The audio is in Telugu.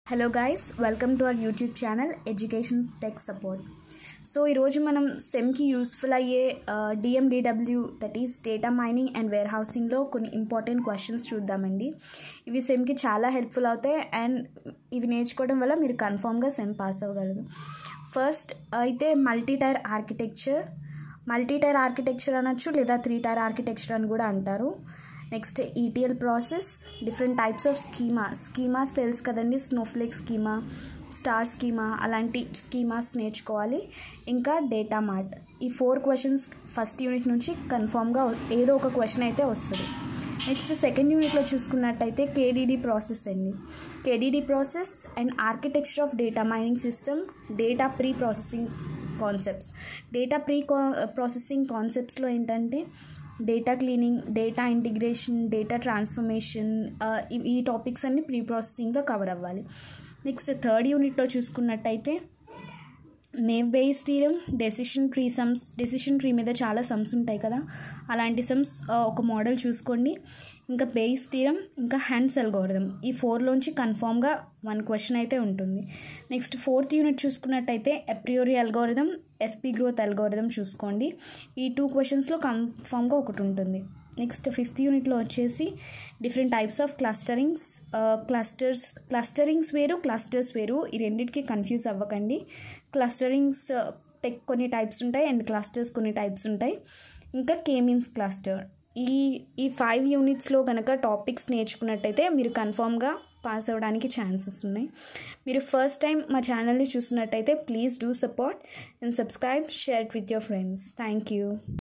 hello guys welcome to our YouTube channel education tech support so ఈరోజు మనం సెమ్కి యూస్ఫుల్ అయ్యే DMDW that is data mining and వేర్ హౌసింగ్లో కొన్ని ఇంపార్టెంట్ క్వశ్చన్స్ చూద్దామండి ఇవి సెమ్కి చాలా హెల్ప్ఫుల్ అవుతాయి అండ్ ఇవి నేర్చుకోవడం వల్ల మీరు కన్ఫామ్గా సెమ్ పాస్ అవ్వగలరు ఫస్ట్ అయితే multi tier architecture multi tier architecture అనొచ్చు లేదా త్రీ టైర్ ఆర్కిటెక్చర్ అని కూడా అంటారు next ETL process different types of schema schemas తెలుసు కదండి స్నోఫ్లేక్ స్కీమా స్టార్ స్కీమా అలాంటి స్కీమాస్ నేర్చుకోవాలి ఇంకా డేటా మార్ట్ ఈ ఫోర్ క్వశ్చన్స్ ఫస్ట్ యూనిట్ నుంచి కన్ఫామ్గా ఏదో ఒక క్వశ్చన్ అయితే వస్తుంది నెక్స్ట్ సెకండ్ యూనిట్లో చూసుకున్నట్టయితే కేడీడీ ప్రాసెస్ అండి KDD process and architecture of data mining system data pre processing concepts data pre processing కాన్సెప్ట్స్లో ఏంటంటే data cleaning data integration data transformation ఈ టాపిక్స్ అన్ని ప్రీ ప్రాసెసింగ్లో కవర్ అవ్వాలి నెక్స్ట్ థర్డ్ యూనిట్లో చూసుకున్నట్టయితే naive Bayes theorem decision tree sums decision tree మీద చాలా సమ్స్ ఉంటాయి కదా అలాంటి సమ్స్ ఒక మోడల్ చూసుకోండి ఇంకా బేస్ థీరం ఇంకా హ్యాండ్స్ అల్గోరిథం ఈ ఫోర్లోంచి కన్ఫామ్గా వన్ క్వశ్చన్ అయితే ఉంటుంది నెక్స్ట్ ఫోర్త్ యూనిట్ చూసుకున్నట్టయితే Apriori algorithm FP growth algorithm చూసుకోండి ఈ టూ క్వశ్చన్స్లో కన్ఫామ్గా ఒకటి ఉంటుంది నెక్స్ట్ ఫిఫ్త్ యూనిట్లో వచ్చేసి different types of clusterings clusters clusterings వేరు క్లస్టర్స్ వేరు ఈ రెండింటికి కన్ఫ్యూజ్ అవ్వకండి క్లస్టరింగ్స్ టెక్ కొన్ని టైప్స్ ఉంటాయి అండ్ క్లస్టర్స్ కొన్ని టైప్స్ ఉంటాయి ఇంకా కేమిన్స్ క్లస్టర్ ఈ ఈ ఫైవ్ యూనిట్స్లో కనుక టాపిక్స్ నేర్చుకున్నట్టయితే మీరు కన్ఫామ్గా పాస్ అవ్వడానికి ఛాన్సెస్ ఉన్నాయి మీరు ఫస్ట్ టైం మా ఛానల్ని చూసినట్టయితే please do support and subscribe share with your friends thank you